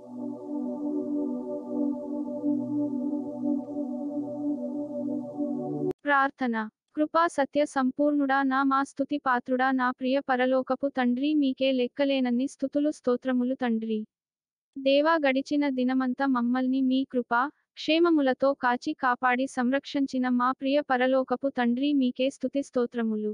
ప్రార్థన కృపా సత్య సంపూర్ణుడా నా మా స్తుతి పాత్రుడా నా ప్రియ పరలోకపు తండ్రి మీకే లెక్కలేనన్ని స్తుతులు స్తోత్రములు తండ్రి దేవా గడిచిన దినమంతా మమ్మల్ని మీ కృప క్షేమములతో కాచి కాపాడి సంరక్షించిన మా ప్రియ పరలోకపు తండ్రి మీకే స్తుతి స్తోత్రములు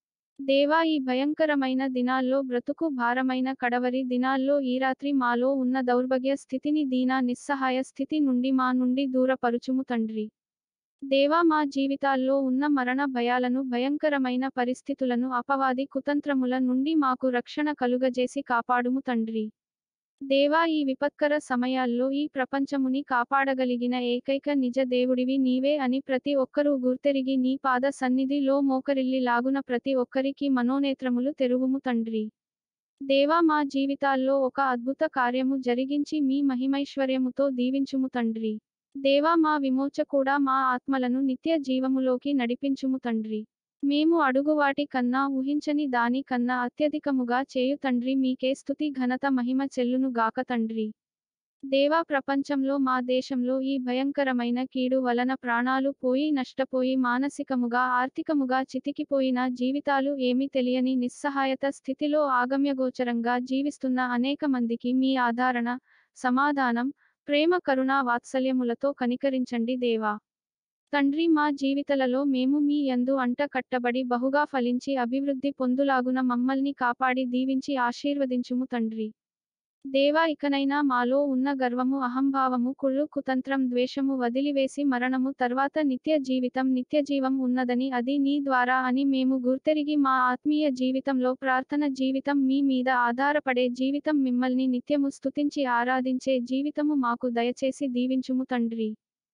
దేవా ఈ భయంకరమైన దినాల్లో బ్రతుకు భారమైన కడవరి దినాల్లో ఈ రాత్రి మాలో ఉన్న దౌర్భాగ్య స్థితిని దీనా నిస్సహాయ స్థితి నుండి మా నుండి దూరపరుచుము తండ్రి దేవా మా జీవితాల్లో ఉన్న మరణ భయాలను భయంకరమైన పరిస్థితులను అపవాది కుతంత్రముల నుండి మాకు రక్షణ కలుగజేసి కాపాడుము తండ్రి దేవా ఈ విపత్కర సమయాల్లో ఈ ప్రపంచముని కాపాడగలిగిన ఏకైక నిజ దేవుడివి నీవే అని ప్రతి ఒక్కరూ గుర్తెరిగి నీ పాద సన్నిధిలో మోకరిల్లి లాగున ప్రతి ఒక్కరికి మనోనేత్రములు తెరువుము తండ్రి దేవా మా జీవితాల్లో ఒక అద్భుత కార్యము జరిగించి మీ మహిమైశ్వర్యముతో దీవించుము తండ్రి దేవా మా విమోచకుడా మా ఆత్మలను నిత్య జీవములోకి నడిపించుము తండ్రి మేము అడుగువాటి కన్నా ఊహించని దాని కన్నా అత్యధికముగా చేయు తండ్రి మీకే స్తుతి ఘనత మహిమ చెల్లును గాక తండ్రి దేవా ప్రపంచంలో మా దేశంలో ఈ భయంకరమైన కీడు వలన ప్రాణాలు పోయి నష్టపోయి మానసికముగా ఆర్థికముగా చితికిపోయిన జీవితాలు ఏమీ తెలియని నిస్సహాయత స్థితిలో ఆగమ్యగోచరంగా జీవిస్తున్న అనేక మందికి మీ ఆధారణ సమాధానం ప్రేమ కరుణా వాత్సల్యములతో కనికరించండి దేవా తండ్రి మా జీవితలలో మేము మీ యందు అంట కట్టబడి బహుగా ఫలించి అభివృద్ధి పొందులాగున మమ్మల్ని కాపాడి దీవించి ఆశీర్వదించుము తండ్రి దేవా ఇకనైనా మాలో ఉన్న గర్వము అహంభావము కుళ్ళు కుతంత్రం ద్వేషము వదిలివేసి మరణము తర్వాత నిత్య జీవితం నిత్య జీవం ఉన్నదని అది నీ ద్వారా అని మేము గుర్తెరిగి మా ఆత్మీయ జీవితంలో ప్రార్థన జీవితం మీ మీద ఆధారపడే జీవితం మిమ్మల్ని నిత్యము స్తుతించి ఆరాధించే జీవితము మాకు దయచేసి దీవించుము తండ్రి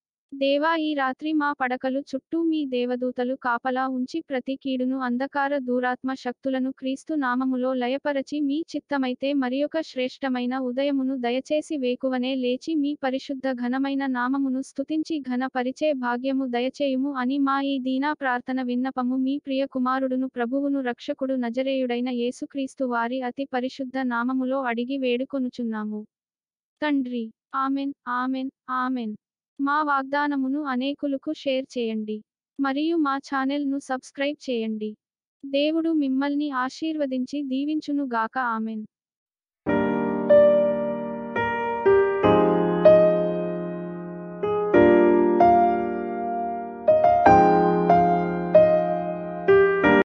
దేవా ఈ రాత్రి మా పడకలు చుట్టూ మీ దేవదూతలు కాపలా ఉంచి ప్రతి కీడును అంధకార దూరాత్మ శక్తులను క్రీస్తు నామములో లయపరచి మీ చిత్తమైతే మరియొక శ్రేష్టమైన ఉదయమును దయచేసి వేకువనే లేచి మీ పరిశుద్ధ ఘనమైన నామమును స్తుతించి ఘన పరిచే భాగ్యము దయచేయుము అని మా ఈ దీనా ప్రార్థన విన్నపము మీ ప్రియ కుమారుడును ప్రభువును రక్షకుడు నజరేయుడైన యేసుక్రీస్తు వారి అతి పరిశుద్ధ నామములో అడిగి వేడుకొనుచున్నాము తండ్రి ఆమెన్ ఆమెన్ ఆమెన్ మా వాగ్దానమును అనేకులకు షేర్ చేయండి మరియు మా ఛానెల్ను సబ్స్క్రైబ్ చేయండి దేవుడు మిమ్మల్ని ఆశీర్వదించి దీవించును గాక ఆమెన్